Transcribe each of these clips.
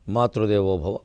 మాతృదేవోభవ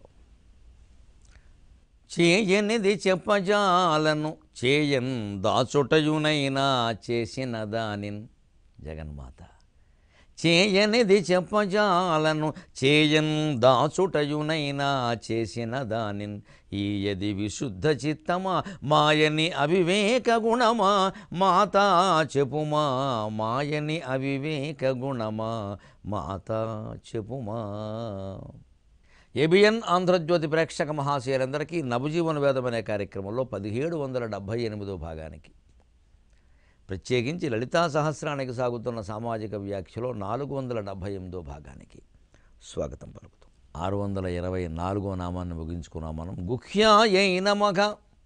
చేయనిది చెప్పజాలను చేయన్ దాచుటయునైనా చేసిన దానిన్ జగన్మాత చేయనిది చెప్పజాలను చేయన్ దాచుటయునైనా చేసిన దానిన్ ఈయది విశుద్ధ చిత్తమా మాయని అవివేక గుణమా మాతా చెప్పుమా మాయని అవివేక గుణమా మాతా చెప్పుమా ఏబిఎన్ ఆంధ్రజ్యోతి ప్రేక్షక మహాశయులందరికీ నవజీవన వేదం అనే కార్యక్రమంలో పదిహేడు వందల డెబ్భై ఎనిమిదో భాగానికి ప్రత్యేకించి లలితా సహస్రానికి సాగుతున్న సామాజిక వ్యాఖ్యలో నాలుగు వందల డెబ్భై ఎనిమిదో భాగానికి స్వాగతం పలుకుతాం ఆరు వందల ఇరవై నాలుగో నామాన్ని ముగించుకున్నాం మనం గుహ్యాయైన మగ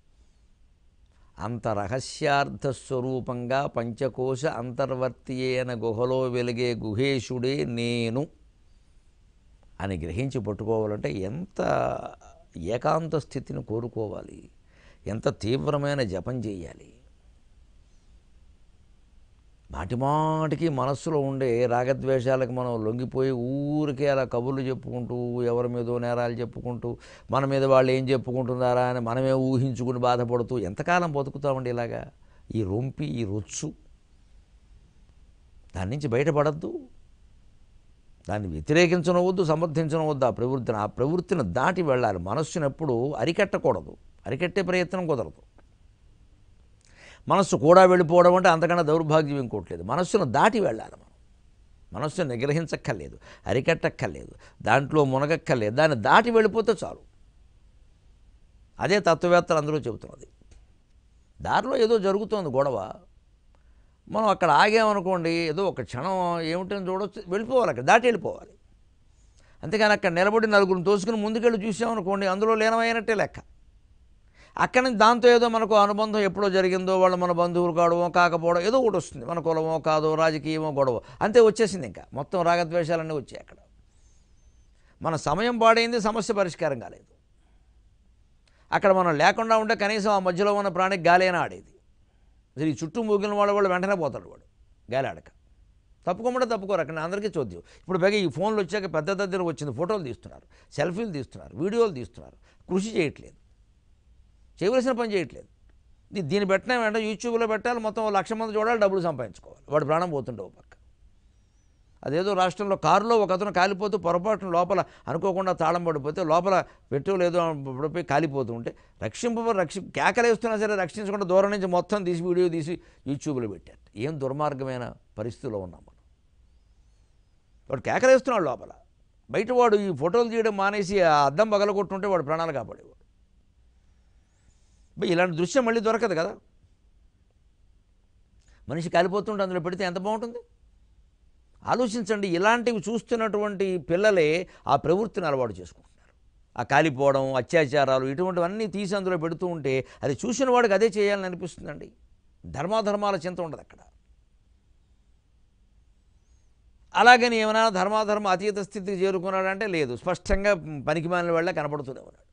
అంత రహస్యార్థ స్వరూపంగా పంచకోశ అంతర్వర్తి అయిన గుహలో వెలిగే గుహేశుడే నేను అని గ్రహించి పట్టుకోవాలంటే ఎంత ఏకాంత స్థితిని కోరుకోవాలి ఎంత తీవ్రమైన జపం చేయాలి మాటి మాటికి మనస్సులో ఉండే రాగద్వేషాలకు మనం లొంగిపోయి ఊరికే అలా కబుర్లు చెప్పుకుంటూ ఎవరి మీదో నేరాలు చెప్పుకుంటూ మన మీద వాళ్ళు ఏం చెప్పుకుంటున్నారా అని మనమే ఊహించుకుని బాధపడుతూ ఎంతకాలం బతుకుతామండి ఇలాగా ఈ రొంపి ఈ రొచ్చు దాని నుంచి బయటపడద్దు దాన్ని వ్యతిరేకించనవద్దు సమర్థించనవద్దు ఆ ప్రవృత్తిని ఆ ప్రవృత్తిని దాటి వెళ్ళాలి మనస్సును ఎప్పుడు అరికట్టకూడదు అరికట్టే ప్రయత్నం కుదరదు మనస్సు కూడా వెళ్ళిపోవడం అంటే అంతకన్నా దౌర్భాగ్యం ఇంకోట్లేదు మనస్సును దాటి వెళ్ళాలి మనం మనస్సును నిగ్రహించక్కర్లేదు అరికట్టక్కర్లేదు దాంట్లో మునగక్కర్లేదు దాన్ని దాటి వెళ్ళిపోతే చాలు అదే తత్వవేత్తలు అందరూ చెబుతున్నది దారిలో ఏదో జరుగుతోంది గొడవ మనం అక్కడ ఆగామనుకోండి ఏదో ఒక క్షణం ఏమిటని చూడొచ్చు వెళ్ళిపోవాలి అక్కడ దాటి వెళ్ళిపోవాలి అంతేగాని అక్కడ నిలబడి నలుగురిని తోసుకుని ముందుకెళ్ళి చూసామనుకోండి అందులో లీనమైనట్టే లెక్క అక్కడి నుంచి దాంతో ఏదో మనకు అనుబంధం ఎప్పుడో జరిగిందో వాళ్ళు మన బంధువులు కావడమో కాకపోవడం ఏదో ఒకటి వస్తుంది మన కులమో కాదో రాజకీయమో గొడవ అంతే వచ్చేసింది ఇంకా మొత్తం రాగద్వేషాలన్నీ వచ్చాయి అక్కడ మన సమయం పాడైంది సమస్య పరిష్కారం కాలేదు అక్కడ మనం లేకుండా ఉంటే కనీసం ఆ మధ్యలో ఉన్న ప్రాణికి గాలి అయినా ఆడేది అసలు ఈ చుట్టూ మూగిన వాళ్ళ వాళ్ళు వెంటనే పోతాడు వాడు గాలి ఆడక తప్పుకోమంటే తప్పుకోరు అక్కడ అందరికీ చూద్దాం ఇప్పుడు పైగా ఈ ఫోన్లు వచ్చాక పెద్ద దగ్గర వచ్చింది ఫోటోలు తీస్తున్నారు సెల్ఫీలు తీస్తున్నారు వీడియోలు తీస్తున్నారు కృషి చేయట్లేదు చేయవలసిన పని చేయట్లేదు దీ- దీన్ని పెట్టిన వెంటనే యూట్యూబ్లో పెట్టాలి మొత్తం ఓ లక్ష మంది చూడాలి డబ్బులు సంపాదించుకోవాలి వాడు ప్రాణం పోతుండే ఓ పక్క అదేదో రాష్ట్రంలో కారులో ఒక అతను కాలిపోతూ పొరపాటున లోపల అనుకోకుండా తాళం పడిపోతే లోపల పెట్రోల్ ఏదో పడిపోయి కాలిపోతూ ఉంటే రక్షింప రక్షి కేకలేస్తున్నా సరే రక్షించకుండా దూరం నుంచి మొత్తం తీసి వీడియో తీసి యూట్యూబ్లో పెట్టారు ఏం దుర్మార్గమైన పరిస్థితిలో ఉన్నాం మనం వాడు కేకలేస్తున్నాడు లోపల బయట వాడు ఈ ఫోటోలు తీయడం మానేసి ఆ అద్దం పగలగొట్టుంటే వాడు ప్రాణాలు కాపాడేవాడు బై ఇలాంటి దృశ్యం మళ్ళీ దొరకదు కదా మనిషి కాలిపోతుంటే అందులో పెడితే ఎంత బాగుంటుంది ఆలోచించండి ఇలాంటివి చూస్తున్నటువంటి పిల్లలే ఆ ప్రవృత్తిని అలవాటు చేసుకుంటున్నారు ఆ కాలిపోవడం అత్యాచారాలు ఇటువంటివన్నీ తీసి అందులో పెడుతూ ఉంటే అది చూసిన వాడికి అదే చేయాలని అనిపిస్తుందండి ధర్మాధర్మాల చింత ఉండదు అక్కడ అలాగని ఏమైనా ధర్మాధర్మ అతీత స్థితికి చేరుకున్నాడంటే లేదు స్పష్టంగా పనికి మాలిన వాళ్ళ కనపడుతూనే ఉన్నాడు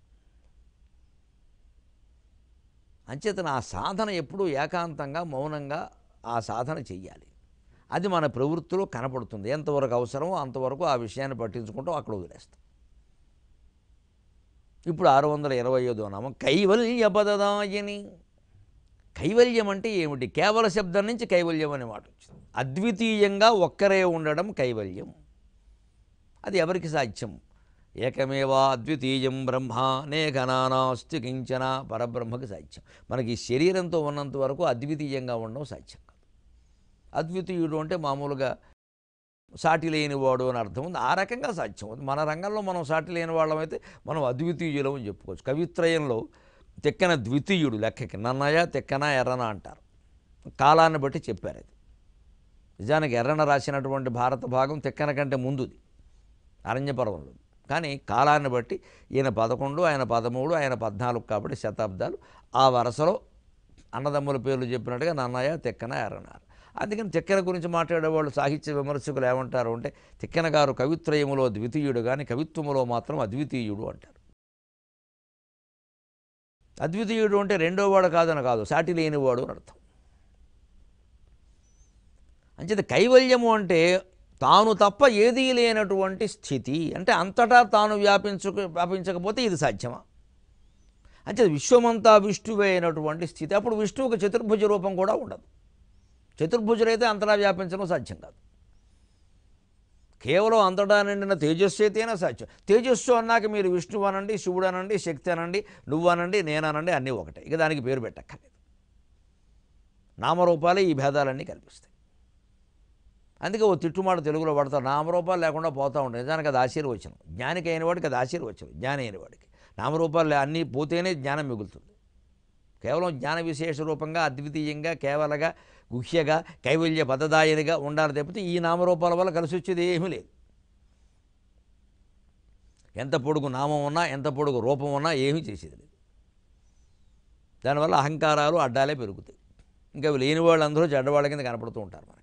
అంచేతన ఆ సాధన ఎప్పుడూ ఏకాంతంగా మౌనంగా ఆ సాధన చెయ్యాలి అది మన ప్రవృత్తిలో కనపడుతుంది ఎంతవరకు అవసరమో అంతవరకు ఆ విషయాన్ని పట్టించుకుంటూ అక్కడ వదిలేస్తాం ఇప్పుడు ఆరు వందల ఇరవై ఐదో నామం కైవల్య పదదాయని కైవల్యం అంటే ఏమిటి కేవల శబ్దం నుంచి కైవల్యం అనే మాట వచ్చింది అద్వితీయంగా ఒక్కరే ఉండడం కైవల్యం అది ఎవరికి సాధ్యం ఏకమేవా అద్వితీయం బ్రహ్మ నేఘనానాస్తి కించన పరబ్రహ్మకి సాధ్యం మనకి ఈ శరీరంతో ఉన్నంత వరకు అద్వితీయంగా ఉండడం సాధ్యం కాదు అద్వితీయుడు అంటే మామూలుగా సాటి లేనివాడు అని అర్థం ఉంది ఆ రకంగా సాధ్యం ఉంది మన రంగంలో మనం సాటి లేని వాళ్ళమైతే మనం అద్వితీయులం అని చెప్పుకోవచ్చు కవిత్రయంలో తెక్కన ద్వితీయుడు లెక్కకి నన్నయ తెక్కన ఎర్రన అంటారు కాలాన్ని బట్టి చెప్పారు అది నిజానికి ఎర్రన రాసినటువంటి భారత భాగం తెక్కన కంటే ముందుది అరణ్యపర్వంలో కానీ కాలాన్ని బట్టి ఈయన పదకొండు ఆయన పదమూడు ఆయన పద్నాలుగు కాబట్టి శతాబ్దాలు ఆ వరుసలో అన్నదమ్ముల పేర్లు చెప్పినట్టుగా నన్నయ్య తెక్కన ఎర్రనారు అందుకని తిక్కన గురించి మాట్లాడేవాళ్ళు సాహిత్య విమర్శకులు ఏమంటారు అంటే తిక్కన గారు కవిత్రయములో ద్వితీయుడు కానీ కవిత్వములో మాత్రం అద్వితీయుడు అంటారు అద్వితీయుడు అంటే రెండో వాడు కాదని కాదు సాటి లేనివాడు అని అర్థం అంచేత కైవల్యము అంటే తాను తప్ప ఏదీ లేనటువంటి స్థితి అంటే అంతటా తాను వ్యాపించక వ్యాపించకపోతే ఇది సాధ్యమా అంటే విశ్వమంతా విష్ణువే అయినటువంటి స్థితి అప్పుడు విష్ణువుకు చతుర్భుజ రూపం కూడా ఉండదు చతుర్భుజులైతే అంతటా వ్యాపించడం సాధ్యం కాదు కేవలం అంతటా నిండిన తేజస్సు అయితేనే సాధ్యం తేజస్సు అన్నాక మీరు విష్ణువు అనండి శివుడు అనండి శక్తి అనండి నువ్వు అనండి నేననండి అన్నీ ఒకటే ఇక దానికి పేరు పెట్టక్కర్లేదు నామరూపాలే ఈ భేదాలన్నీ కల్పిస్తాయి అందుకే ఓ తిట్టుమాట తెలుగులో పడతారు నామరూపాలు లేకుండా పోతూ ఉంటాయి నిజానికి అది ఆశీర్వచనం జ్ఞానికి అయిన వాడికి అది ఆశీర్వచనం జ్ఞాని అయిన వాడికి నామరూపాలు అన్నీ పోతేనే జ్ఞానం మిగులుతుంది కేవలం జ్ఞాన విశేష రూపంగా అద్వితీయంగా కేవలగా గుహ్యగా కైవల్య పదదాయనిగా ఉండాలి తప్పితే ఈ నామరూపాల వల్ల కలిసి వచ్చేది ఏమీ లేదు ఎంత పొడుగు నామం ఉన్నా ఎంత పొడుగు రూపం ఉన్నా ఏమీ చేసేది లేదు దానివల్ల అహంకారాలు అడ్డాలే పెరుగుతాయి ఇంకా అవి లేని వాళ్ళందరూ చెడ్డవాళ్ళ కింద కనపడుతూ ఉంటారు మనకి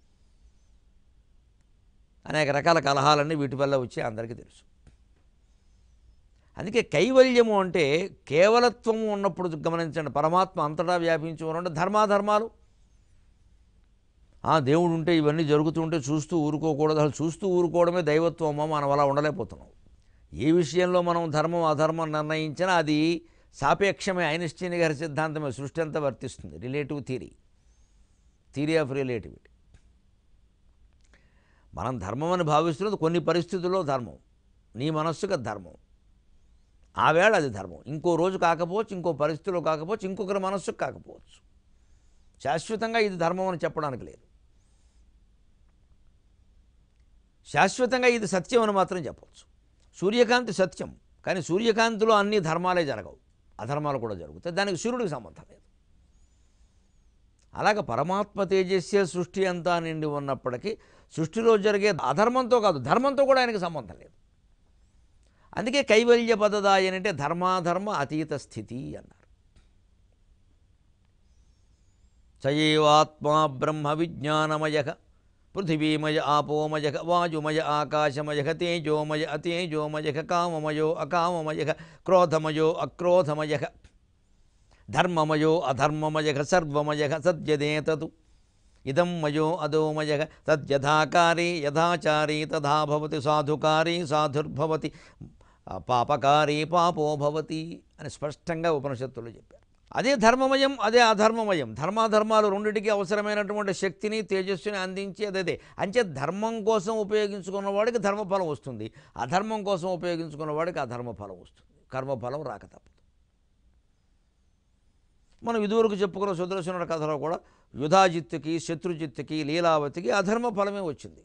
అనేక రకాల కలహాలన్నీ వీటి వల్ల వచ్చి అందరికీ తెలుసు అందుకే కైవల్యము అంటే కేవలత్వము ఉన్నప్పుడు గమనించండి పరమాత్మ అంతటా వ్యాపించి ఉన్న ధర్మాధర్మాలు ఆ దేవుడు ఉంటే ఇవన్నీ జరుగుతుంటే చూస్తూ ఊరుకోకూడదు అసలు చూస్తూ ఊరుకోవడమే దైవత్వమో మనం అలా ఉండలేకపోతున్నాం ఏ విషయంలో మనం ధర్మం అధర్మం నిర్ణయించినా అది సాపేక్షమే ఐన్స్టీన్ గారి సిద్ధాంతమే సృష్టి అంతా వర్తిస్తుంది relative theory theory of relativity మనం ధర్మం అని భావిస్తున్నది కొన్ని పరిస్థితుల్లో ధర్మం నీ మనస్సుకు అది ధర్మం ఆ వేళ అది ధర్మం ఇంకో రోజు కాకపోవచ్చు ఇంకో పరిస్థితిలో కాకపోవచ్చు ఇంకొకరి మనస్సుకు కాకపోవచ్చు శాశ్వతంగా ఇది ధర్మం అని చెప్పడానికి లేదు శాశ్వతంగా ఇది సత్యం అని మాత్రం చెప్పవచ్చు సూర్యకాంతి సత్యం కానీ సూర్యకాంతిలో అన్ని ధర్మాలే జరగవు అధర్మాలు కూడా జరుగుతాయి దానికి సూర్యుడికి సంబంధం లేదు అలాగ పరమాత్మ తేజస్య సృష్టి అంతా నిండి ఉన్నప్పటికీ సృష్టిలో జరిగే అధర్మంతో కాదు ధర్మంతో కూడా ఆయనకి సంబంధం లేదు అందుకే కైవల్య పదదాయి అంటే ధర్మాధర్మ అతీత స్థితి అన్నారు సయేవాత్మా బ్రహ్మ విజ్ఞానమయ పృథివీమయ ఆపోమయ వాయుమయ ఆకాశమయ తేజోమయ అతేజోమయ కామమయో అకామమయ క్రోధమయో అక్రోధమయ ధర్మమయో అధర్మమయ సర్వమయ సద్యదేతతు ఇదం మయో అదోమయ తద్యథాకారీ యథాచారీ తథా భవతి సాధుకారీ సాధుర్భవతి పాపకారీ పాపో భవతి అని స్పష్టంగా ఉపనిషత్తులు చెప్పారు అదే ధర్మమయం అదే అధర్మమయం ధర్మాధర్మాలు రెండింటికి అవసరమైనటువంటి శక్తిని తేజస్సుని అందించి అదే అంచే ధర్మం కోసం ఉపయోగించుకున్న వాడికి ధర్మఫలం వస్తుంది అధర్మం కోసం ఉపయోగించుకున్న వాడికి అధర్మఫలం వస్తుంది కర్మఫలం రాక తప్పదు మనం ఇదివరకు చెప్పుకున్న సుదర్శనుడి కథలో కూడా యుధాజిత్తుకి శత్రుజిత్తుకి లీలావతికి అధర్మ ఫలమే వచ్చింది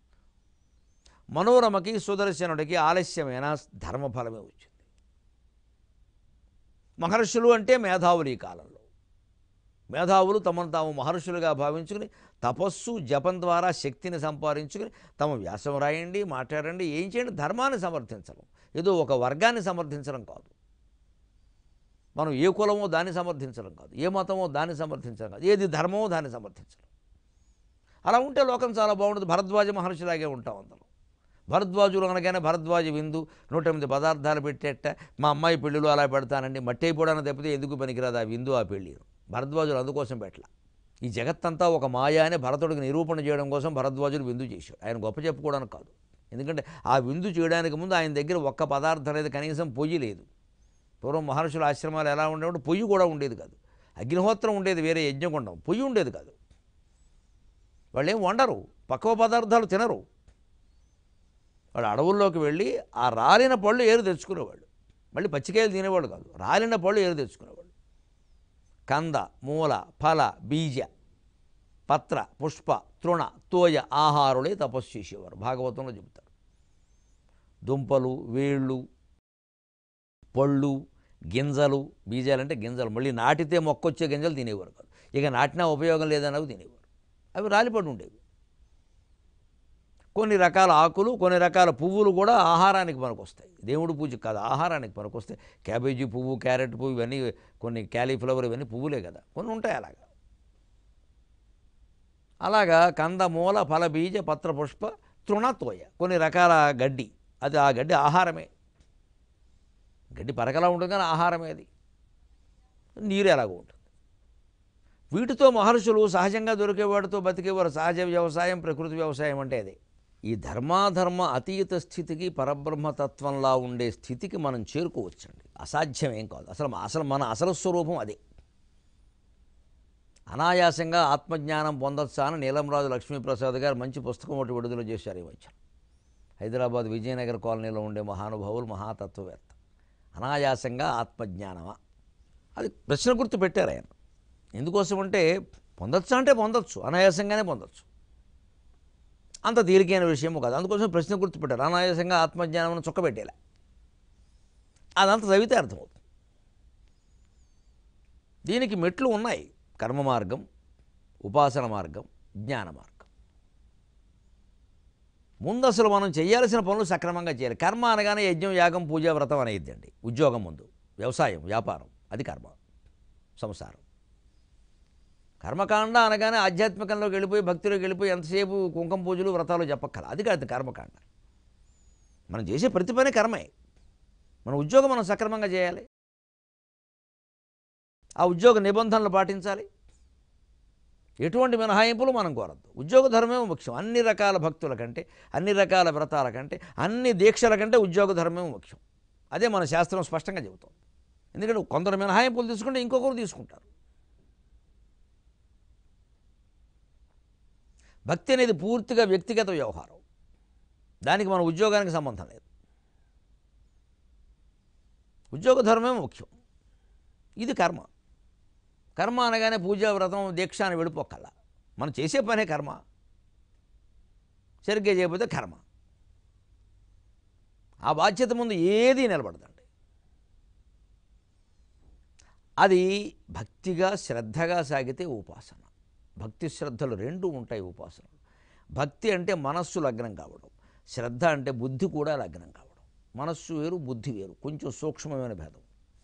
మనోరమకి సుదర్శనుడికి ఆలస్యమైన ధర్మఫలమే వచ్చింది మహర్షులు అంటే మేధావులు ఈ కాలంలో మేధావులు తమను తాము మహర్షులుగా భావించుకుని తపస్సు జపం ద్వారా శక్తిని సంపాదించుకుని తమ వ్యాసం రాయండి మాట్లాడండి ఏం చేయండి ధర్మాన్ని సమర్థించడం ఏదో ఒక వర్గాన్ని సమర్థించడం కాదు మనం ఏ కులమో దాన్ని సమర్థించడం కాదు ఏ మతమో దాన్ని సమర్థించడం కాదు ఏది ధర్మమో దాన్ని సమర్థించడం అలా ఉంటే లోకం చాలా బాగుంటుంది భరద్వాజ మహర్షిలాగే ఉంటాం అందరం భరద్వాజులు అనగానే భరద్వాజ విందు నూట ఎనిమిది పదార్థాలు పెట్టేట మా అమ్మాయి పెళ్ళిలో అలా పెడతానండి మట్టి అయిపోవడానికి తప్పితే ఎందుకు పనికిరాదు ఆ విందు ఆ పెళ్ళి భరద్వాజులు అందుకోసం పెట్టల ఈ జగత్తంతా ఒక మాయా అని భరతుడికి నిరూపణ చేయడం కోసం భరద్వాజులు విందు చేశాడు ఆయన గొప్ప చెప్పుకోవడానికి కాదు ఎందుకంటే ఆ విందు చేయడానికి ముందు ఆయన దగ్గర ఒక్క పదార్థం లేదు కనీసం పొయ్యి లేదు పూర్వం మహర్షుల ఆశ్రమాలు ఎలా ఉండేవాడు పొయ్యి కూడా ఉండేది కాదు అగ్నిహోత్రం ఉండేది వేరే యజ్ఞగుండం పొయ్యి ఉండేది కాదు వాళ్ళు ఏం వండరు పక్వ పదార్థాలు తినరు వాడు అడవుల్లోకి వెళ్ళి ఆ రాలిన పళ్ళు ఏరు తెచ్చుకునేవాళ్ళు మళ్ళీ పచ్చికాయలు తినేవాడు కాదు రాలిన పళ్ళు ఏరు తెచ్చుకునేవాడు కంద మూల ఫల బీజ పత్ర పుష్ప తృణ తోయ ఆహారులే తపస్సు చేసేవారు భాగవతంలో చెబుతారు దుంపలు వేళ్ళు పళ్ళు గింజలు బీజాలంటే గింజలు మళ్ళీ నాటితే మొక్కొచ్చే గింజలు తినేవారు కాదు ఇక నాటినా ఉపయోగం లేదన్నవి తినేవారు అవి రాలిపడి ఉండేవి కొన్ని రకాల ఆకులు కొన్ని రకాల పువ్వులు కూడా ఆహారానికి పనికొస్తాయి దేవుడు పూజకి కాదు ఆహారానికి పనికొస్తాయి క్యాబేజీ పువ్వు క్యారెట్ పువ్వు ఇవన్నీ కొన్ని క్యాలీఫ్లవర్ ఇవన్నీ పువ్వులే కదా కొన్ని ఉంటాయి అలాగా అలాగా కంద మూల ఫల బీజ పత్ర పుష్ప తృణతోయ కొన్ని రకాల గడ్డి అది ఆ గడ్డి ఆహారమే గడ్డి పరకలా ఉంటుంది కానీ ఆహారమే అది నీరు ఎలాగో ఉంటుంది వీటితో మహర్షులు సహజంగా దొరికే వాటితో బతికేవారు సహజ వ్యవసాయం ప్రకృతి వ్యవసాయం అంటే అదే ఈ ధర్మాధర్మ అతీత స్థితికి పరబ్రహ్మతత్వంలా ఉండే స్థితికి మనం చేరుకోవచ్చండి అసాధ్యం ఏం కాదు అసలు అసలు మన అసలు స్వరూపం అదే అనాయాసంగా ఆత్మజ్ఞానం పొందొచ్చా అని నీలంరాజు లక్ష్మీప్రసాద్ గారు మంచి పుస్తకం ఒకటి విడుదల చేశారు ఈ మధ్య హైదరాబాద్ విజయనగర్ కాలనీలో ఉండే మహానుభావులు మహాతత్వవేత్త అనాయాసంగా ఆత్మజ్ఞానమా అది ప్రశ్న గుర్తు పెట్టారు ఆయన ఎందుకోసం అంటే పొందొచ్చా అంటే పొందొచ్చు అనాయాసంగానే పొందొచ్చు అంత తేలికైన విషయం కాదు అందుకోసం ప్రశ్న గుర్తు పెట్టారు అనాయాసంగా ఆత్మజ్ఞానం చుక్కబెట్టేలా అదంతా చదివితే అర్థమవుతుంది దీనికి మెట్లు ఉన్నాయి కర్మ మార్గం ఉపాసన మార్గం జ్ఞాన మార్గం ముందు అసలు మనం చేయాల్సిన పనులు సక్రమంగా చేయాలి కర్మ అనగానే యజ్ఞం యాగం పూజ వ్రతం అనేదండి ఉద్యోగం ముందు వ్యవసాయం వ్యాపారం అది కర్మ సంసారం కర్మకాండ అనగానే ఆధ్యాత్మికంలోకి వెళ్ళిపోయి భక్తిలోకి వెళ్ళిపోయి ఎంతసేపు కుంకుమ పూజలు వ్రతాలు చెప్పక్కల అది కాదు కర్మకాండ మనం చేసే ప్రతి పని కర్మే మన ఉద్యోగం మనం సక్రమంగా చేయాలి ఆ ఉద్యోగ నిబంధనలు పాటించాలి ఎటువంటి మినహాయింపులు మనం కోరద్దు ఉద్యోగ ధర్మమే ముఖ్యం అన్ని రకాల భక్తుల కంటే అన్ని రకాల వ్రతాల కంటే అన్ని దీక్షల కంటే ఉద్యోగ ధర్మమే ముఖ్యం అదే మన శాస్త్రం స్పష్టంగా చెబుతాం ఎందుకంటే కొందరు మినహాయింపులు తీసుకుంటే ఇంకొకరు తీసుకుంటారు భక్తి అనేది పూర్తిగా వ్యక్తిగత వ్యవహారం దానికి మన ఉద్యోగానికి సంబంధం లేదు ఉద్యోగ ధర్మమే ముఖ్యం ఇది కర్మ కర్మ అనగానే పూజా వ్రతం దీక్ష అని వెళ్ళిపోకల్లా మనం చేసే పనే కర్మ సరిగ్గా చేయకపోతే కర్మ ఆ బాధ్యత ముందు ఏదీ నిలబడదండి అది భక్తిగా శ్రద్ధగా సాగితే ఉపాసన భక్తి శ్రద్ధలు రెండు ఉంటాయి ఉపాసనలు భక్తి అంటే మనస్సు లగ్నం కావడం శ్రద్ధ అంటే బుద్ధి కూడా లగ్నం కావడం మనస్సు వేరు బుద్ధి వేరు కొంచెం సూక్ష్మమైన భేదం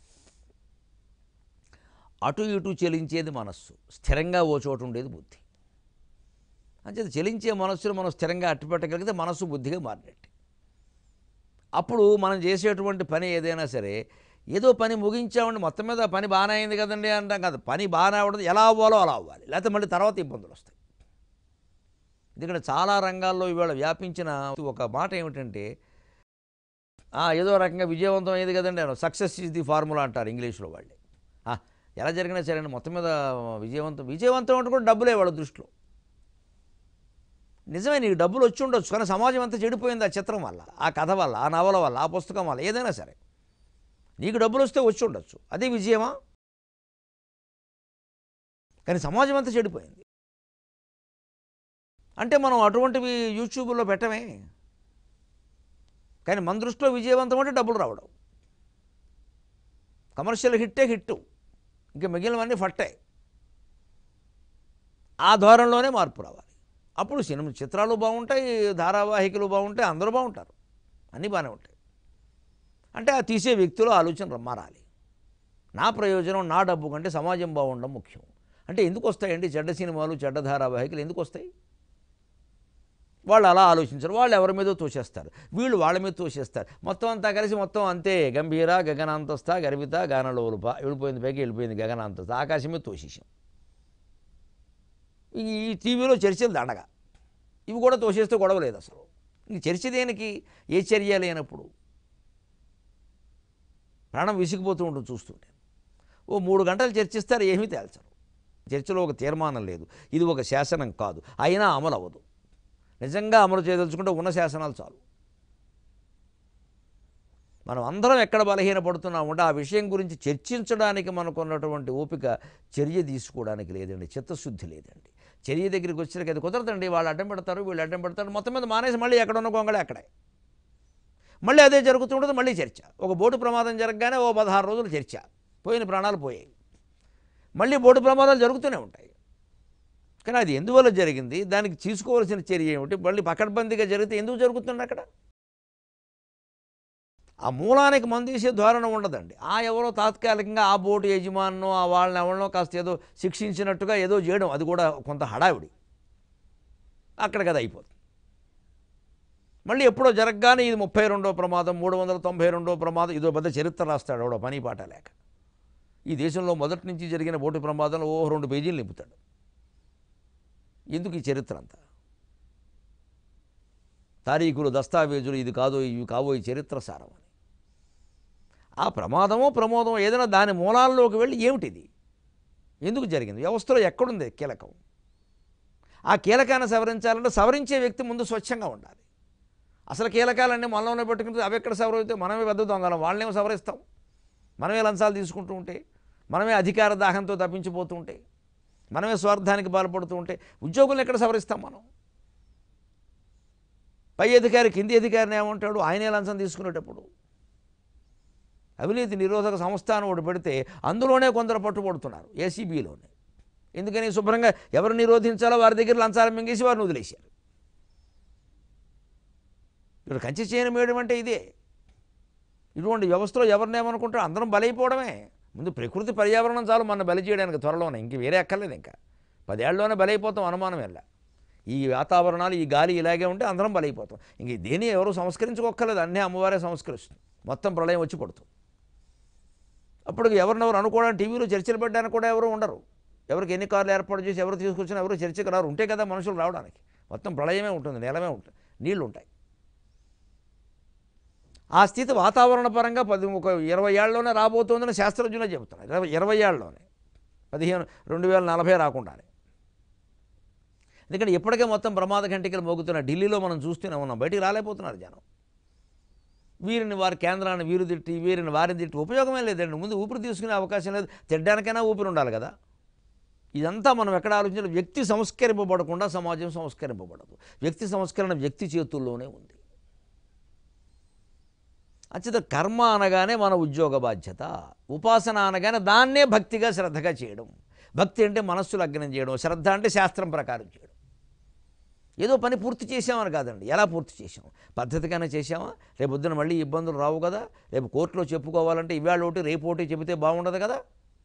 అటు ఇటు చెలించేది మనస్సు స్థిరంగా ఓ చోటు ఉండేది బుద్ధి అంచేది చెలించే మనస్సును మనం స్థిరంగా అట్టుపెట్టగలిగితే మనస్సు బుద్ధిగా మారినట్టు అప్పుడు మనం చేసేటువంటి పని ఏదైనా సరే ఏదో పని ముగించామండి మొత్తం మీద పని బాగానే అయింది కదండి అంటాం కదా పని బాగానే అవ్వడం ఎలా అవ్వాలో అలా అవ్వాలి లేకపోతే మళ్ళీ తర్వాత ఇబ్బందులు వస్తాయి ఎందుకంటే చాలా రంగాల్లో ఇవాళ వ్యాపించిన ఒక మాట ఏమిటంటే "ఆ, ఏదో రకంగా విజయవంతం అయ్యేది కదండి సక్సెస్ ఈజ్ ది ఫార్ములా అంటారు ఇంగ్లీష్లో వాళ్ళే "ఆ, ఎలా జరిగినా సరే అండి మొత్తం మీద విజయవంతం విజయవంతం అంటే కూడా డబ్బులే వాళ్ళ దృష్టిలో నిజమే నీకు డబ్బులు వచ్చి ఉండొచ్చు కానీ సమాజం అంతా చెడిపోయింది ఆ చిత్రం వల్ల ఆ కథ వల్ల ఆ నవల వల్ల ఆ పుస్తకం వల్ల ఏదైనా సరే నీకు డబ్బులు వస్తే వచ్చి ఉండొచ్చు అదే విజయమా కానీ సమాజం అంతా చెడిపోయింది అంటే మనం అటువంటివి యూట్యూబ్లో పెట్టమే కానీ మన దృష్టిలో విజయవంతం అంటే డబ్బులు రావడం కమర్షియల్ హిట్టే హిట్టు ఇంకా మిగిలినవన్నీ ఫట్టే ఆ ధోరణిలోనే మార్పు రావాలి అప్పుడు సినిమా చిత్రాలు బాగుంటాయి ధారావాహికలు బాగుంటాయి అందరూ బాగుంటారు అన్నీ బాగానే ఉంటాయి అంటే ఆ తీసే వ్యక్తిలో ఆలోచన మారాలి నా ప్రయోజనం నా డబ్బు కంటే సమాజం బాగుండడం ముఖ్యం అంటే ఎందుకు వస్తాయండి చెడ్డ సినిమాలు చెడ్డ ధారావాహికలు ఎందుకు వస్తాయి వాళ్ళు అలా ఆలోచించరు వాళ్ళు ఎవరి మీదో తోసేస్తారు వీళ్ళు వాళ్ళ మీద తోసేస్తారు మొత్తం అంతా కలిసి మొత్తం అంతే గంభీర గగనాంతస్థ గర్విత గానలోలుప వెళ్ళిపోయింది పైకి వెళ్ళిపోయింది గగనాంతస్థ ఆకాశం మీద తోసేసాం ఈ ఈ టీవీలో చర్చలు దండగా ఇవి కూడా తోసేస్తే గొడవ లేదు అసలు ఇంక చర్చ దేనికి ఏ చర్య లేనప్పుడు ప్రాణం విసిగిపోతూ ఉంటుంది చూస్తుంటే ఓ మూడు గంటలు చర్చిస్తారు ఏమీ తేల్చరు చర్చలో ఒక తీర్మానం లేదు ఇది ఒక శాసనం కాదు అయినా అమలు అవ్వదు నిజంగా అమలు చేయదలుచుకుంటే ఉన్న శాసనాలు చాలు మనం అందరం ఎక్కడ బలహీనపడుతున్నామంటే ఆ విషయం గురించి చర్చించడానికి మనకున్నటువంటి ఓపిక చర్య తీసుకోవడానికి లేదండి చిత్తశుద్ధి లేదండి చర్య దగ్గరికి వచ్చేసరికి అది కుదరదండి వాళ్ళు అడ్డం పెడతారు వీళ్ళు అడ్డం పెడతారు మొత్తం మీద మానేసి మళ్ళీ ఎక్కడ ఉన్న గొంగళి అక్కడే మళ్ళీ అదే జరుగుతుంటుంది మళ్ళీ చర్చ ఒక బోటు ప్రమాదం జరగగానే ఓ పదహారు రోజులు చర్చ పోయిన ప్రాణాలు పోయాయి మళ్ళీ బోటు ప్రమాదాలు జరుగుతూనే ఉంటాయి కానీ అది ఎందువల్ల జరిగింది దానికి తీసుకోవాల్సిన చర్య ఏమిటి మళ్ళీ పకడ్బందీగా జరిగితే ఎందుకు జరుగుతుంది అక్కడ ఆ మూలానికి మందు వేసే ధోరణి ఉండదండి ఆ ఎవరో తాత్కాలికంగా ఆ బోటు యజమానో ఆ వాళ్ళని ఎవరినో కాస్త ఏదో శిక్షించినట్టుగా ఏదో చేయడం అది కూడా కొంత హడావిడి అక్కడ కదా అయిపోతుంది మళ్ళీ ఎప్పుడో జరగగానే ఇది ముప్పై రెండో ప్రమాదం మూడు వందల తొంభై రెండో ప్రమాదం ఇదో పెద్ద చరిత్ర రాస్తాడు ఎవడో పని పాట లేక ఈ దేశంలో మొదటి నుంచి జరిగిన బోటు ప్రమాదంలో ఓ రెండు పేజీలు నింపుతాడు ఎందుకు ఈ చరిత్ర అంతా తారీఖులు దస్తావేజులు ఇది కాదో ఇవి కావో ఈ చరిత్ర సారం అని ఆ ప్రమాదమో ప్రమోదమో ఏదైనా దాని మూలాల్లోకి వెళ్ళి ఏమిటిది ఎందుకు జరిగింది వ్యవస్థలో ఎక్కడుంది కీలకం ఆ కీలకాన్ని సవరించాలంటే సవరించే వ్యక్తి ముందు స్వచ్ఛంగా ఉండాలి అసలు కీలకాలన్నీ మనలోనే పెట్టుకుంటే అవి ఎక్కడ సవరితే మనమే పెద్ద దొంగలం వాళ్ళేమో సవరిస్తాం మనమే లంచాలు తీసుకుంటూ ఉంటే మనమే అధికార దాహంతో తప్పించిపోతూ ఉంటే మనమే స్వార్థానికి పాల్పడుతూ ఉంటే ఉద్యోగులను ఎక్కడ సవరిస్తాం మనం పై అధికారి కింది అధికారిని ఏమంటాడు ఆయనే లంచం తీసుకునేటప్పుడు అవినీతి నిరోధక సంస్థ అని ఒకటి పెడితే అందులోనే కొందరు పట్టుబడుతున్నారు ఏసీబీలోనే ఎందుకని శుభ్రంగా ఎవరు నిరోధించాలో వారి దగ్గర లంచాలు మింగేసి వారిని వదిలేశారు ఇప్పుడు కంచి చేయని మేయడం అంటే ఇదే ఇటువంటి వ్యవస్థలో ఎవరినేమనుకుంటారు అందరం బలైపోవడమే ముందు ప్రకృతి పర్యావరణం చాలు మన బలి చేయడానికి త్వరలోనే ఇంక వేరే అక్కర్లేదు ఇంకా పదేళ్లలోనే బలైపోతాం అనుమానం వెళ్ళ ఈ వాతావరణాలు ఈ గాలి ఇలాగే ఉంటే అందరం బలైపోతాం ఇంక దేని ఎవరు సంస్కరించుకోక్కర్లేదు అన్నీ అమ్మవారే సంస్కరిస్తుంది మొత్తం ప్రళయం వచ్చి పడుతుంది అప్పుడు ఎవరినెవరు అనుకోవడానికి టీవీలో చర్చలు పెట్టడానికి కూడా ఎవరు ఉండరు ఎవరికి ఎన్ని కార్లు ఏర్పాటు చేసి ఎవరు తీసుకొచ్చినా ఎవరు చర్చకు రారు ఉంటే కదా మనుషులు రావడానికి మొత్తం ప్రళయమే ఉంటుంది నేలమే ఉంటుంది నీళ్లు ఉంటాయి ఆ స్థితి వాతావరణ పరంగా పది ఒక ఇరవై ఏళ్ళలోనే రాబోతోందని శాస్త్రజ్ఞులే చెబుతున్నారు ఇరవై ఇరవై ఏళ్ళలోనే పదిహేను రెండు వేల నలభై రాకుండానే ఎందుకంటే ఇప్పటికే మొత్తం ప్రమాద గంటికలు మోగుతున్న ఢిల్లీలో మనం చూస్తూనే ఉన్నాం బయటికి రాలేకపోతున్నారు జనం వీరిని వారి కేంద్రాన్ని వీరు తిట్టి వీరిని వారిని తిట్టి ఉపయోగమే లేదండి ముందు ఊపిరి తీసుకునే అవకాశం లేదు తిట్టడానికైనా ఊపిరి ఉండాలి కదా ఇదంతా మనం ఎక్కడ ఆలోచించాలి వ్యక్తి సంస్కరింపబడకుండా సమాజం సంస్కరింపబడదు వ్యక్తి సంస్కరణ వ్యక్తి చేతుల్లోనే ఉంది అంచేత కర్మ అనగానే మన ఉద్యోగ బాధ్యత ఉపాసన అనగానే దాన్నే భక్తిగా శ్రద్ధగా చేయడం భక్తి అంటే మనస్సు లగ్నం చేయడం శ్రద్ధ అంటే శాస్త్రం ప్రకారం చేయడం ఏదో పని పూర్తి చేసామని కాదండి ఎలా పూర్తి చేసాం పద్ధతిగానే చేసామా రేపు పొద్దున మళ్ళీ ఇబ్బందులు రావు కదా రేపు కోర్టులో చెప్పుకోవాలంటే ఇవాళ ఒకటి రేపు ఒకటి చెబితే బాగుండదు కదా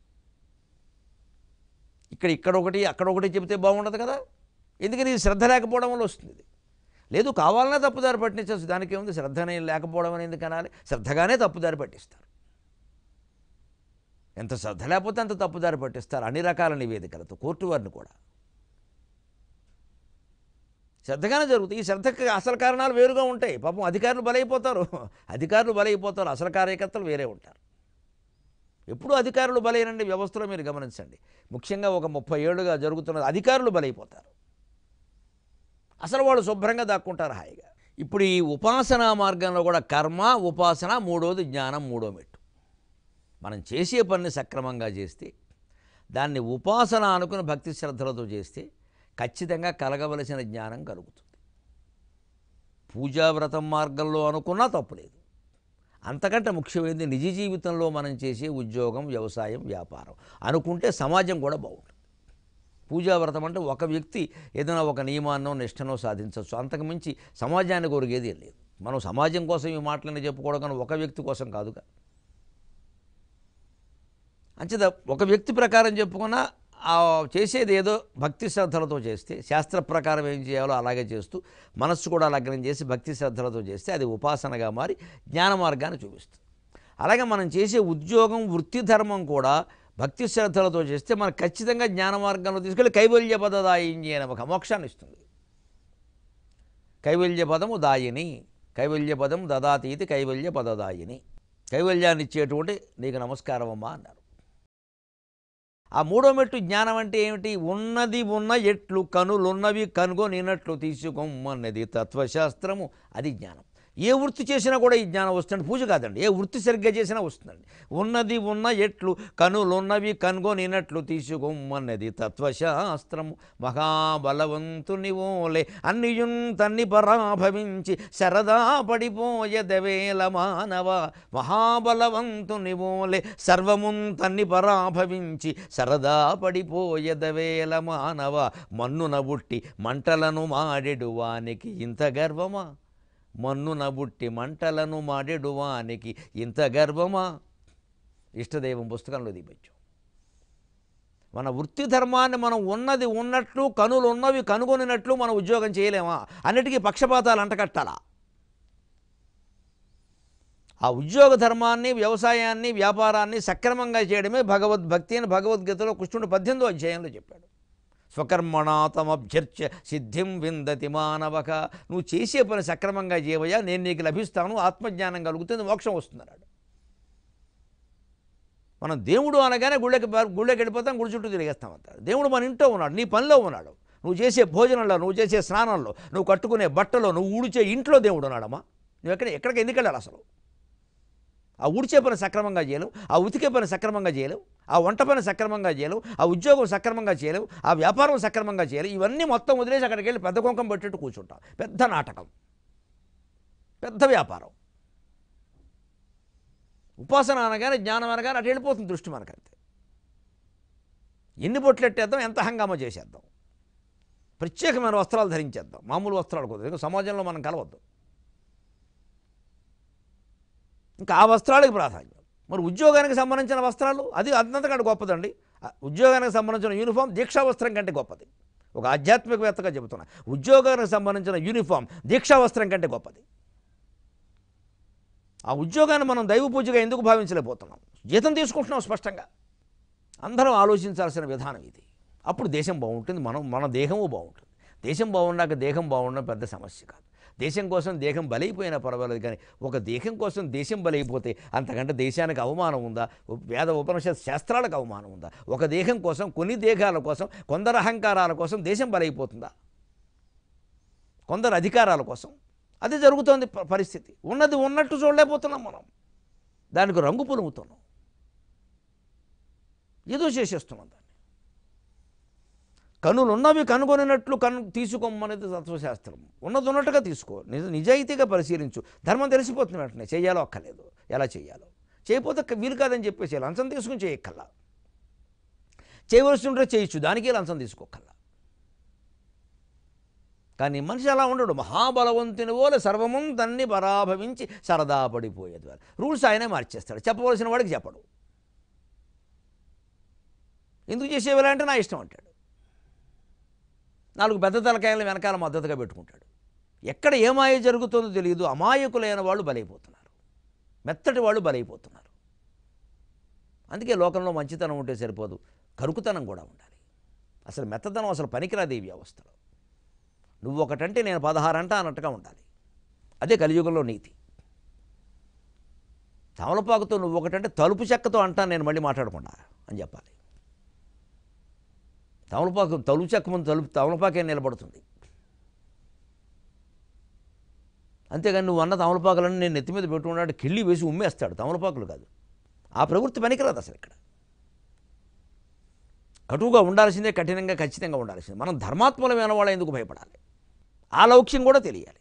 ఇక్కడ ఇక్కడ ఒకటి అక్కడ ఒకటి చెబితే బాగుండదు కదా ఎందుకని ఇది శ్రద్ధ లేకపోవడం వల్ల వస్తుంది ఇది. లేదు కావాలనే తప్పుదారి పట్టించవచ్చు దానికి ఏముంది శ్రద్ధనే లేకపోవడం అని ఎందుకు అనాలి శ్రద్ధగానే తప్పుదారి పట్టిస్తారు ఎంత శ్రద్ధ లేకపోతే అంత తప్పుదారి పట్టిస్తారు అన్ని రకాల నివేదికలతో కోర్టు వారిని కూడా శ్రద్ధగానే జరుగుతుంది ఈ శ్రద్ధకి అసలు కారణాలు వేరుగా ఉంటాయి పాపం అధికారులు బలైపోతారు అధికారులు బలైపోతారు అసలు కార్యకర్తలు వేరే ఉంటారు ఎప్పుడూ అధికారులు బలైనండి వ్యవస్థలో మీరు గమనించండి ముఖ్యంగా ఒక ముప్పై ఏళ్ళుగా జరుగుతున్నది అధికారులు బలైపోతారు అసలు వాళ్ళు శుభ్రంగా దాక్కుంటారు హాయిగా ఇప్పుడు ఈ ఉపాసనా మార్గంలో కూడా కర్మ ఉపాసన మూడోది జ్ఞానం మూడో మెట్టు మనం చేసే పనిని సక్రమంగా చేస్తే దాన్ని ఉపాసన అనుకుని భక్తి శ్రద్ధలతో చేస్తే ఖచ్చితంగా కలగవలసిన జ్ఞానం కలుగుతుంది పూజావ్రతం మార్గంలో అనుకున్నా తప్పులేదు అంతకంటే ముఖ్యమైనది నిజ జీవితంలో మనం చేసే ఉద్యోగం వ్యవసాయం వ్యాపారం అనుకుంటే సమాజం కూడా బాగుంటుంది పూజావ్రతం అంటే ఒక వ్యక్తి ఏదైనా ఒక నియమాన్నో నిష్టనో సాధించవచ్చు అంతకు మించి సమాజాన్ని కొరిగేది ఏం లేదు మనం సమాజం కోసం ఈ మాటలని చెప్పుకోవడం కానీ ఒక వ్యక్తి కోసం కాదుగా అంచేత ఒక వ్యక్తి ప్రకారం చెప్పుకున్నా ఆ చేసేది ఏదో భక్తి శ్రద్ధలతో చేస్తే శాస్త్ర ప్రకారం ఏం చేయాలో అలాగే చేస్తూ మనస్సు కూడా లగ్నం చేసి భక్తి శ్రద్ధలతో చేస్తే అది ఉపాసనగా మారి జ్ఞాన మార్గాన్ని చూపిస్తుంది అలాగే మనం చేసే ఉద్యోగం వృత్తి ధర్మం కూడా భక్తి శ్రద్ధలతో చేస్తే మనకు ఖచ్చితంగా జ్ఞాన మార్గంలో తీసుకెళ్ళి కైవల్య పదదాయించి అనే ఒక మోక్షాన్ని ఇస్తుంది కైవల్య పదము దాయిని కైవల్య పదం దదాతీతి కైవల్య పదదాయిని కైవల్యాన్ని ఇచ్చేటువంటి నీకు నమస్కారం అమ్మా అన్నారు ఆ మూడో మెట్టు జ్ఞానం అంటే ఏమిటి ఉన్నది ఉన్న ఎట్లు కనులున్నవి కనుగొనినట్లు తీసుకోమన్నది తత్వశాస్త్రము అది జ్ఞానం ఏ వృత్తి చేసినా కూడా ఈ జ్ఞానం వస్తుంది పూజ కాదండి ఏ వృత్తి సరిగ్గా చేసినా వస్తుందండి ఉన్నది ఉన్న ఎట్లు కనులున్నవి కనుగొనినట్లు తీసుకోమన్నది తత్వశాస్త్రము మహాబలవంతుని ఓలే అన్నియున్ తన్ని పరాభవించి శరదా పడిపోయదవేల మానవ మహాబలవంతుని ఓలే సర్వమున్ తన్ని పరాభవించి సరదా పడిపోయదవేల మానవ మన్నున బుట్టి మంటలను మాడెడు వానికి ఇంత గర్వమా మన్నున బుట్టి మంటలను మాడెడు వానికి ఇంత గర్వమా ఇష్టదైవం పుస్తకంలో దీపించాం మన వృత్తి ధర్మాన్ని మనం ఉన్నది ఉన్నట్లు కనులు ఉన్నవి కనుగొనినట్లు మనం ఉద్యోగం చేయలేమా అన్నిటికీ పక్షపాతాలు అంటకట్టాలా ఆ ఉద్యోగ ధర్మాన్ని వ్యవసాయాన్ని వ్యాపారాన్ని సక్రమంగా చేయడమే భగవద్భక్తి అని భగవద్గీతలో కృష్ణుడు పద్దెనిమిదో అధ్యాయంలో చెప్పాడు స్వకర్మణాతమభ్యర్చ్య సిద్ధిం విందతి మానవక నువ్వు చేసే పని సక్రమంగా చేయవయ్యా నేను నీకు లభిస్తాను ఆత్మజ్ఞానం కలుగుతుంది మోక్షం వస్తుందన్నాడు మనం దేవుడు అనగానే గుళ్ళకి గుళ్ళకి వెళ్ళిపోతాం గుడి చుట్టూ తిరిగేస్తాం అంటాడు దేవుడు మన ఇంట్లో ఉన్నాడు నీ పనిలో ఉన్నాడు నువ్వు చేసే భోజనంలో నువ్వు చేసే స్నానంలో నువ్వు కట్టుకునే బట్టలో నువ్వు ఊడిచే ఇంట్లో దేవుడు ఉన్నాడమ్మా నువ్వు ఎక్కడ ఎక్కడికి ఎందుకు వెళ్ళాలి అసలు ఆ ఊడ్చే పని సక్రమంగా చేయలేవు ఆ ఉతికే పని సక్రమంగా చేయలేవు ఆ వంట పని సక్రమంగా చేయలేవు ఆ ఉద్యోగం సక్రమంగా చేయలేవు ఆ వ్యాపారం సక్రమంగా చేయలేవు ఇవన్నీ మొత్తం వదిలేసి అక్కడికి వెళ్ళి పెద్ద కుంకం పెట్టిట్టు కూర్చుంటాం పెద్ద నాటకం పెద్ద వ్యాపారం ఉపాసన అనగానే జ్ఞానం అనగానే అటు వెళ్ళిపోతుంది దృష్టి మనకంతే ఎన్ని బొట్లు ఎట్టేద్దాం ఎంత హంగామా చేసేద్దాం ప్రత్యేకమైన వస్త్రాలు ధరించేద్దాం మామూలు వస్త్రాలు కుదరదు ఇంకా సమాజంలో మనం కలవద్దు ఇంకా ఆ వస్త్రాలకు ప్రాధాన్యం మరి ఉద్యోగానికి సంబంధించిన వస్త్రాలు అది అంతకంటే గొప్పదండి ఆ ఉద్యోగానికి సంబంధించిన యూనిఫామ్ దీక్షా వస్త్రం కంటే గొప్పది ఒక ఆధ్యాత్మికవేత్తగా చెబుతున్నా ఉద్యోగానికి సంబంధించిన యూనిఫామ్ దీక్షా వస్త్రం కంటే గొప్పది ఆ ఉద్యోగాన్ని మనం దైవ పూజగా ఎందుకు భావించలేకపోతున్నాం జీతం తీసుకుంటున్నాం స్పష్టంగా అందరం ఆలోచించాల్సిన విధానం ఇది అప్పుడు దేశం బాగుంటుంది మనం మన దేహము బాగుంటుంది దేశం బాగున్నాక దేహం బాగుండడం పెద్ద సమస్య కాదు దేశం కోసం దేహం బలైపోయినా పర్వాలేదు కానీ ఒక దేహం కోసం దేశం బలైపోతే అంతకంటే దేశానికి అవమానం ఉందా వేద ఉపనిషత్ శాస్త్రాలకు అవమానం ఉందా ఒక దేహం కోసం కొన్ని దేహాల కోసం కొందరు అహంకారాల కోసం దేశం బలైపోతుందా కొందరు అధికారాల కోసం అది జరుగుతోంది ప- పరిస్థితి ఉన్నది ఉన్నట్టు చూడలేకపోతున్నాం మనం దానికి రంగు పులుముతున్నాం ఏదో చేసేస్తున్నాం దాన్ని కనులు ఉన్నవి కనుగొనినట్లు కను తీసుకోమనేది తత్వశాస్త్రం ఉన్నది ఉన్నట్టుగా తీసుకో నిజ నిజాయితీగా పరిశీలించు ధర్మం తెలిసిపోతుంది వెంటనే చేయాలో అక్కర్లేదు ఎలా చేయాలో చేయకపోతే క- వీలు కాదని చెప్పేసి లంచం తీసుకుని చేయక్కల్లా చేయవలసి ఉంటే చేయొచ్చు దానికే లంచం తీసుకోకల్లా కానీ మనిషి అలా ఉండడు మహాబలవంతుని పోలే సర్వము దాన్ని పరాభవించి సరదా పడిపోయేది వారు రూల్స్ ఆయనే మార్చేస్తాడు చెప్పవలసిన వాడికి చెప్పడు ఎందుకు చేసేవాళ్ళ అంటే నా ఇష్టం అంటాడు నాలుగు పెద్ద తలకాయలు వెనకాల మద్దతుగా పెట్టుకుంటాడు ఎక్కడ ఏమాయ జరుగుతుందో తెలియదు అమాయకులైన వాళ్ళు బలైపోతున్నారు మెత్తటి వాళ్ళు బలైపోతున్నారు అందుకే లోకంలో మంచితనం ఉంటే సరిపోదు కరుకుతనం కూడా ఉండాలి అసలు మెత్తదనం అసలు పనికిరాదు ఈ వ్యవస్థలో నువ్వు ఒకటంటే నేను పదహారు అంట అన్నట్టుగా ఉండాలి అదే కలియుగంలో నీతి తమలపాకుతో నువ్వు ఒకటంటే తలుపు చెక్కతో అంటా నేను మళ్ళీ మాట్లాడకుండా అని చెప్పాలి తమలపాకు తలుపు చెక్క ముందు తలుపు తమలపాకే నిలబడుతుంది అంతేగాని నువ్వు అన్న తమలపాకులను నేను నెత్తి మీద పెట్టుకున్నాడు కిళ్ళి వేసి ఉమ్మేస్తాడు తమలపాకులు కాదు ఆ ప్రవృత్తి పనికిరాదు అసలు ఇక్కడ కటువుగా ఉండాల్సిందే కఠినంగా ఖచ్చితంగా ఉండాల్సిందే మనం ధర్మాత్మలమైన వాళ్ళ ఎందుకు భయపడాలి ఆ లౌక్యం కూడా తెలియాలి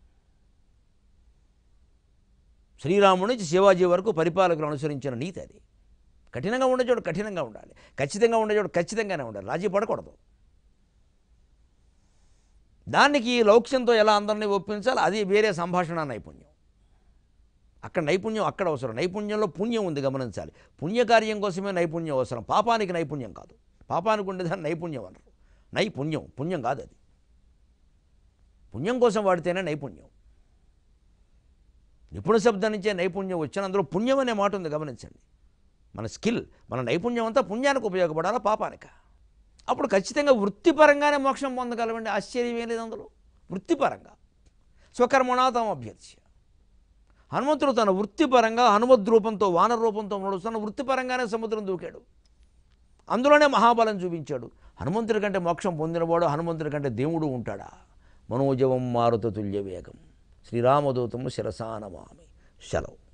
శ్రీరాముడి నుంచి శివాజీ వరకు పరిపాలకులు అనుసరించిన నీతి అది కఠినంగా ఉండేచోడు కఠినంగా ఉండాలి ఖచ్చితంగా ఉండేచోడు ఖచ్చితంగానే ఉండాలి రాజీ పడకూడదు దానికి లౌక్యంతో ఎలా అందరినీ ఒప్పించాలి అది వేరే సంభాషణ నైపుణ్యం అక్కడ నైపుణ్యం అక్కడ అవసరం నైపుణ్యంలో పుణ్యం ఉంది గమనించాలి పుణ్యకార్యం కోసమే నైపుణ్యం అవసరం పాపానికి నైపుణ్యం కాదు పాపానికి ఉండేదాన్ని నైపుణ్యం అనరు నైపుణ్యం పుణ్యం కాదు అది పుణ్యం కోసం వాడితేనే నైపుణ్యం నిపుణ శబ్దం నుంచే నైపుణ్యం వచ్చిన అందులో పుణ్యం అనే మాట ఉంది గమనించండి మన స్కిల్ మన నైపుణ్యం అంతా పుణ్యానికి ఉపయోగపడాలా పాపానిక అప్పుడు ఖచ్చితంగా వృత్తిపరంగానే మోక్షం పొందగలమండి ఆశ్చర్యం ఏం లేదు అందులో వృత్తిపరంగా స్వకర్మణాతం అభ్యర్థ్య హనుమంతుడు తన వృత్తిపరంగా హనుమద్ రూపంతో వానర రూపంతో నడుస్తున్న వృత్తిపరంగానే సముద్రం దూకాడు అందులోనే మహాబలం చూపించాడు హనుమంతుడి కంటే మోక్షం పొందినవాడు హనుమంతుడి కంటే దేవుడు ఉంటాడా మనోజవం మారుత తుల్య వేగం శ్రీరామదూతము శిరసానమామి సెలవు